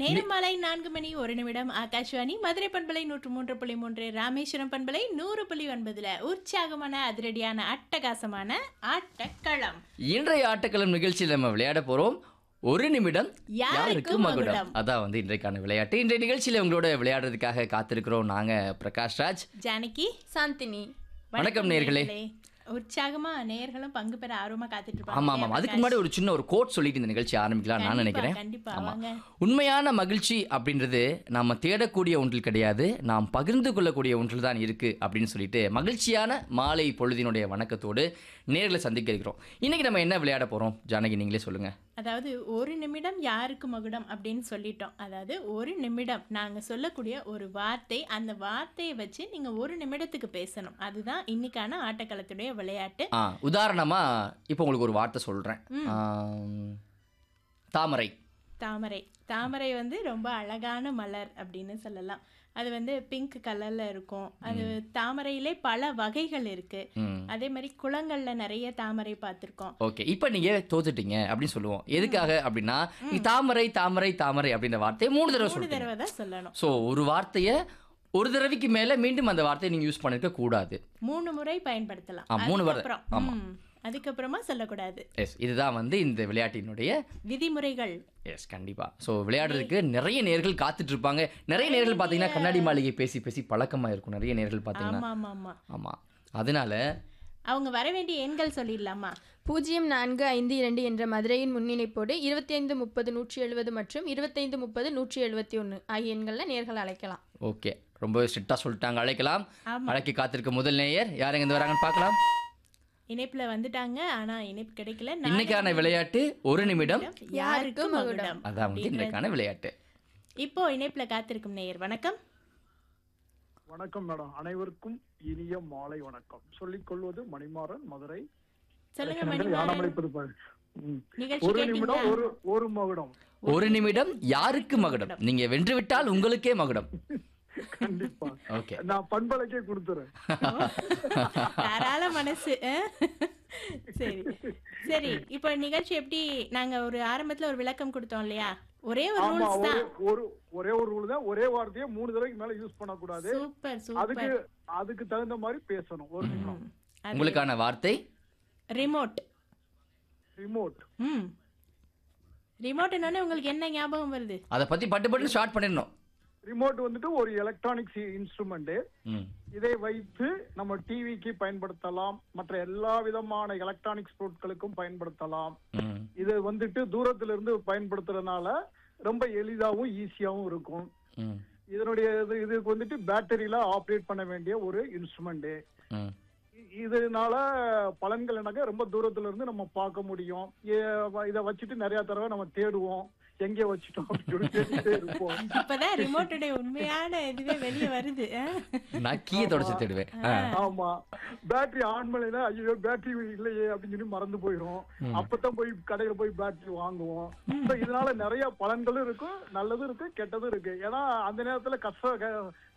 நேரம் மாலை நான்கு மணி ஒரு நிமிடம் ஆகாஷ்வாணி மதுரை பண்பலை நூற்று மூன்று புள்ளி மூன்று ராமேஸ்வரம் பண்பலை நூறு புள்ளி ஒன்பதுல உற்சாகமான அதிரடியான அட்டகாசமான ஆட்டக்களம் இன்றைய ஆட்டக்களம் நிகழ்ச்சியில் நம்ம விளையாட போறோம் ஒரு நிமிடம் யாருக்கு யாருக்கு மகுடம் மகுடம்? அதான் வந்து இன்றைக்கான விளையாட்டு இன்றைய நிகழ்ச்சியில உங்களோட விளையாடுறதுக்காக காத்திருக்கிறோம் நாங்க பிரகாஷ் ராஜ் ஜானகி சாந்தினி வணக்கம் நேயர்களே. உற்சாகமா நேயர்களும் பங்கு பெற ஆர்வமா காத்துட்டு இருப்பாங்க ஆமா இல்லையா, ஆமா அதுக்கு பிரகாஷ்? முன்னாடி ஒரு சின்ன ஒரு கோட் சொல்லிட்டு இந்த நிகழ்ச்சி ஆரம்பிக்கலாம் நான் கண்டிப்பா, நினைக்கிறேன் கண்டிப்பா ஆமா. வாங்க உண்மையான மகிழ்ச்சி அப்படின்றது நாம தேடக்கூடிய ஒன்றில் கிடையாது நாம் பகிர்ந்து கொள்ளக்கூடிய ஒன்றில் தான் இருக்கு அப்படின்னு சொல்லிட்டு மகிழ்ச்சியான மாலை பொழுதினுடைய வணக்கத்தோடு நேர்ல சந்திக்க இருக்கிறோம் இன்னைக்கு நம்ம என்ன விளையாட போறோம் ஜானகி நீங்களே சொல்லுங்க அதாவது ஒரு நிமிடம் யாருக்கு மகுடம் அப்படின்னு சொல்லிட்டோம் அதாவது ஒரு நிமிடம் நாங்க சொல்லக்கூடிய ஒரு வார்த்தை அந்த வார்த்தையை வச்சு நீங்க ஒரு நிமிடத்துக்கு பேசணும் அதுதான் இன்னைக்கான ஆட்டக்களத்துடைய விளையாட்டு ஆ உதாரணமா இப்போ உங்களுக்கு ஒரு வார்த்தை சொல்றேன் ஆம், தாமரை தாமரை தாமரை வந்து ரொம்ப அழகான மலர் அப்படின்னு சொல்லலாம் அது வந்து பிங்க் கலர்ல இருக்கும் அது தாமரையிலே பல வகைகள் இருக்கு ம் அதே மாதிரி குளங்கள்ல நிறைய தாமரை பார்த்திருக்கோம் ஓகே இப்போ நீங்க தோத்துட்டீங்க அப்படின்னு சொல்லுவோம் எதுக்காக அப்படின்னா நீ தாமரை தாமரை தாமரை அப்படின்ற வார்த்தையை மூணு தடவை மூணு சொல்லிட்டீங்க தடவை தான் சொல்லணும் ஸோ ஒரு வார்த்தையை ஒரு தடவைக்கு மேல மீண்டும் அந்த வார்த்தையை நீங்க யூஸ் பண்ணிருக்க கூடாது மூணு முறை பயன்படுத்தலாம் ஆ, மூணு வரை. அதுக்கப்புறம், ஆமா. ம், அதுக்கப்புறமா சொல்லக்கூடாது எஸ் இதுதான் வந்து இந்த விளையாட்டினுடைய விதிமுறைகள் எஸ் கண்டிப்பா ஸோ விளையாடுறதுக்கு நிறைய நேர்கள் காத்துட்டு இருப்பாங்க நிறைய நேர்கள் பார்த்தீங்கன்னா கண்ணாடி மாளிகை பேசி பேசி பழக்கமா இருக்கும் நிறைய நேர்கள் பார்த்தீங்கன்னா ஆமா ஆமா ஆமா ஆமா அதனால அவங்க வர வேண்டிய எண்கள் சொல்லிடலாமா பூஜ்ஜியம் நான்கு ஐந்து இரண்டு என்ற மதுரையின் முன்னிணைப்போடு இருபத்தி ஐந்து முப்பது நூற்றி எழுபது மற்றும் இருபத்தைந்து முப்பது நூற்றி எழுபத்தி ஒன்று ஆகிய எண்களில் நேர்கள் அழைக்கலாம் ஓகே ரொம்ப ஸ்ட்ரிக்டாக சொல்லிட்டாங்க அழைக்கலாம் ஆமா. அழைக்க காத்திருக்க முதல் நேயர் யார் எங்க வராங்கன்னு பார்க்கலாம் இணைப்புல வந்துட்டாங்க ஆனா இணைப்பு கிடைக்கல நாளை இன்னைக்கான விளையாட்டு ஒரு நிமிடம் யாருக்கு மகுடம் அதான் வந்து இன்றைக்கான விளையாட்டு இப்போ இணைப்புல காத்திருக்கும் நேயர் வணக்கம் வணக்கம் மேடம் அனைவருக்கும் இனிய மாலை வணக்கம் சொல்லிக் கொள்வது மணிமாறன் மதுரை சொல்லுங்க பிரச்சனைகள் மணிமாறன் யானமளிப்பது பாரு. ம். நிகழ்ச்சி ஒரு கேட்டீங்களா நிமிடம் ஒரு ஒரு மகுடம் ஒரு நிமிடம் யாருக்கு மகுடம் நீங்க வென்று விட்டால் உங்களுக்கே மகுடம் கண்டிப்பா ஓகே நான் பண்பலைக்கே கொடுத்துறேன் தாராள மனசு அஹ்? சரி சரி இப்போ நிகழ்ச்சி எப்படி நாங்க ஒரு ஆரம்பத்துல ஒரு விளக்கம் கொடுத்தோம் இல்லையா ஒரே ஒரு ஆமா ரூல்ஸ் ஒரு தான் ஒரு ஒரே ஒரு ரூல் தான் ஒரே வார்த்தையை மூணு தடவைக்கு மேல யூஸ் பண்ணக்கூடாது சூப்பர் அதுக்கு சூப்பர் அதுக்கு தகுந்த மாதிரி பேசணும் ஒரு நிமிடம் உங்களுக்கான வார்த்தை ரிமோட் ரிமோட் ம் ரிமோட் என்னன்னு உங்களுக்கு என்ன ஞாபகம் வருது அதை பத்தி பட்டு பட்டு ஸ்டார்ட் பண்ணிடணும் ரிமோட் வந்துட்டு ஒரு எலக்ட்ரானிக்ஸ் இன்ஸ்ட்ருமெண்ட் ம் இதை வைத்து நம்ம டிவிக்கு பயன்படுத்தலாம் மற்ற எல்லா விதமான எலக்ட்ரானிக்ஸ் பொருட்களுக்கும் பயன்படுத்தலாம் ம் இது வந்துட்டு தூரத்துல இருந்து பயன்படுத்துறதுனால ரொம்ப எளிதாவும் ஈஸியாவும் இருக்கும் ம் இதனுடைய இது இதுக்கு வந்துட்டு பேட்டரியில ஆப்ரேட் பண்ண வேண்டிய ஒரு இன்ஸ்ட்ருமெண்ட் ம் இதனால பலன்கள் என்னங்க ரொம்ப தூரத்துல இருந்து நம்ம பார்க்க முடியும் ஏ- இத வச்சுட்டு நிறைய தடவை நம்ம தேடுவோம் எங்கே வச்சுட்டோம் அப்படின்னு சொல்லி தேடிட்டே இருப்போம் இப்பதான் ரிமோட்டுடைய உண்மையான இதுவே வெளியே வருது அஹ்? நான் கீயை தொடச்சு தேடுவேன் ஆ. ஆமா பேட்டரி ஆன் பண்ணலைன்னா ஐயோ பேட்டரி இல்லையே அப்படின்னு சொல்லி மறந்து போயிடும் அப்பதான் போய் கடையில போய் பேட்டரி வாங்குவோம் So இதனால நிறைய பலன்களும் இருக்கும் நல்லதும் இருக்கு கெட்டதும் இருக்கு ஏன்னா அந்த நேரத்துல கஷ்ட